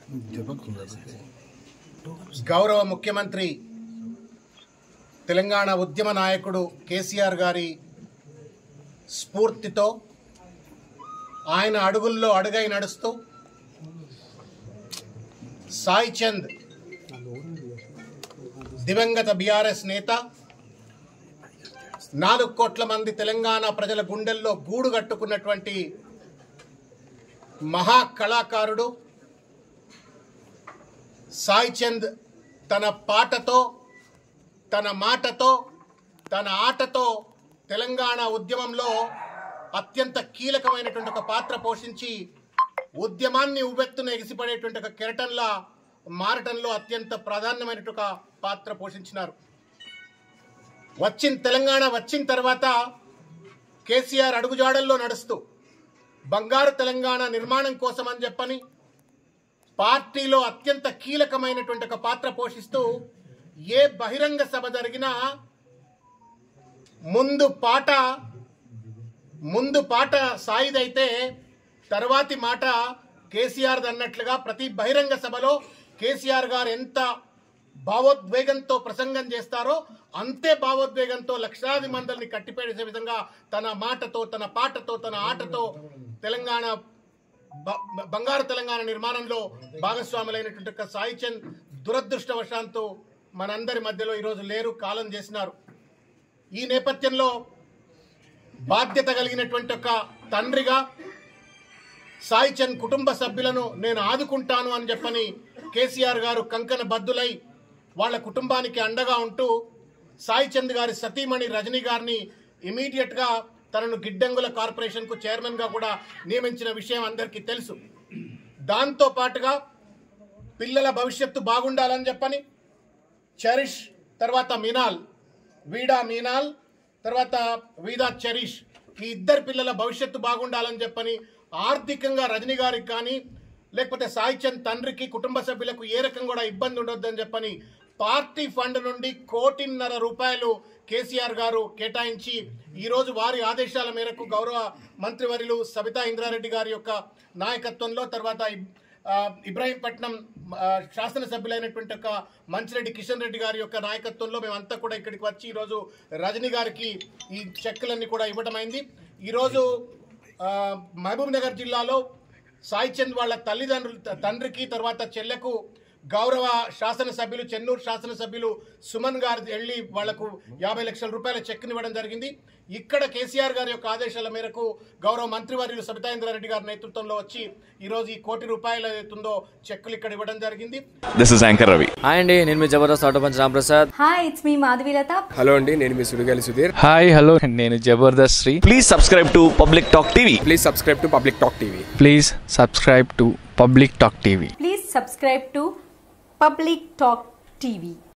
గౌరవ ముఖ్యమంత్రి తెలంగాణ ఉద్యమ నాయకుడు కేసీఆర్ గారి స్ఫూర్తితో ఆయన అడుగుల్లో అడుగై నడుస్తూ సాయి చంద్ దివంగత బీఆర్ఎస్ నేత నాలుగు కోట్ల మంది తెలంగాణ ప్రజల గుండెల్లో గూడు కట్టుకున్నటువంటి మహా కళాకారుడు సాయి చంద్ తన పాటతో తన మాటతో తన ఆటతో తెలంగాణ ఉద్యమంలో అత్యంత కీలకమైనటువంటి ఒక పాత్ర పోషించి ఉద్యమాన్ని ఉవ్వెత్తున ఎగిసిపడేటువంటి ఒక కెరటంలా మారటంలో అత్యంత ప్రాధాన్యమైనటువంటి ఒక పాత్ర పోషించినారు వచ్చిన తెలంగాణ వచ్చిన తర్వాత కేసీఆర్ అడుగుజాడల్లో నడుస్తూ బంగారు తెలంగాణ నిర్మాణం కోసం అని చెప్పని పార్టీలో అత్యంత కీలకమైనటువంటి ఒక పాత్ర పోషిస్తూ ఏ బహిరంగ సభ జరిగినా ముందు పాట ముందు పాట సాయిదైతే తర్వాతి మాట కేసీఆర్ అన్నట్లుగా ప్రతి బహిరంగ సభలో కేసీఆర్ గారు ఎంత భావోద్వేగంతో ప్రసంగం చేస్తారో అంతే భావోద్వేగంతో లక్షలాది మందిని కట్టిపేసే విధంగా తన మాటతో తన పాటతో తన ఆటతో తెలంగాణ బ- బంగారు తెలంగాణ నిర్మాణంలో భాగస్వాములైనటువంటి ఒక సాయి చంద్ దురదృష్టవశాంతో మనందరి మధ్యలో ఈరోజు లేరు కాలం చేసినారు ఈ నేపథ్యంలో బాధ్యత కలిగినటువంటి ఒక తండ్రిగా సాయి చంద్ కుటుంబ సభ్యులను నేను ఆదుకుంటాను అని చెప్పని కేసీఆర్ గారు కంకణ బద్దులై వాళ్ళ కుటుంబానికి అండగా ఉంటూ సాయి చంద్ గారి సతీమణి రజనీ గారిని ఇమీడియట్ గా తనను గిడ్డంగుల కార్పొరేషన్ కు చైర్మన్ గా కూడా నియమించిన విషయం అందరికీ తెలుసు దాంతో పాటుగా పిల్లల భవిష్యత్తు బాగుండాలని చెప్పని చరిష్ తర్వాత మినాల్ వీడా మీనాల్ తర్వాత వీదా చరిష్ ఈ ఇద్దరు పిల్లల భవిష్యత్తు బాగుండాలని చెప్పని ఆర్థికంగా రజనీ గారికి కానీ లేకపోతే సాయి చంద్ తండ్రికి కుటుంబ సభ్యులకు ఏ రకం కూడా ఇబ్బంది ఉండొద్దని చెప్పని పార్టీ ఫండ్ నుండి కోటిన్నర రూపాయలు కేసీఆర్ గారు కేటాయించి ఈరోజు వారి ఆదేశాల మేరకు గౌరవ మంత్రివర్యులు సబితా ఇంద్రారెడ్డి గారి యొక్క నాయకత్వంలో తర్వాత ఇబ్- ఆ, ఇబ్రాహీంపట్నం ఆ, శాసనసభ్యులైనటువంటి ఒక మంచిరెడ్డి కిషన్ రెడ్డి గారి యొక్క నాయకత్వంలో మేమంతా కూడా ఇక్కడికి వచ్చి ఈరోజు రజనీ గారికి ఈ చెక్కులన్నీ కూడా ఇవ్వటమైంది ఈరోజు ఆ, మహబూబ్ నగర్ జిల్లాలో సాయి చంద్ వాళ్ళ తల్లిదండ్రులు త- తండ్రికి తర్వాత చెల్లెకు గౌరవ శాసనసభ్యులు చెన్నూరు శాసనసభ్యులు సుమన్ గారు వెళ్ళి వాళ్లకు యాభై లక్షల రూపాయల చెక్ని ఇవ్వడం జరిగింది ఇక్కడ కేసీఆర్ గారి యొక్క ఆదేశాల మేరకు గౌరవ మంత్రివర్యులు సబితాయింద్రారెడ్డి గారి నేతృత్వంలో వచ్చి ఈరోజు ఈ కోటి రూపాయలు ఏదైతుందో చెక్కులు ఇక్కడ ఇవ్వడం జరిగింది this is anchor Ravi hi అండి నేను మీ Jabardasth auto punch Ramprasad hi it's మీ మాధవీలత హలో అండి నేను మీ సుడిగాలి సుధీర్ హాయ్ హలో నేను Jabardasth Sri please subscribe to public talk TV please subscribe to public talk TV please subscribe to public talk TV please subscribe to public talk TV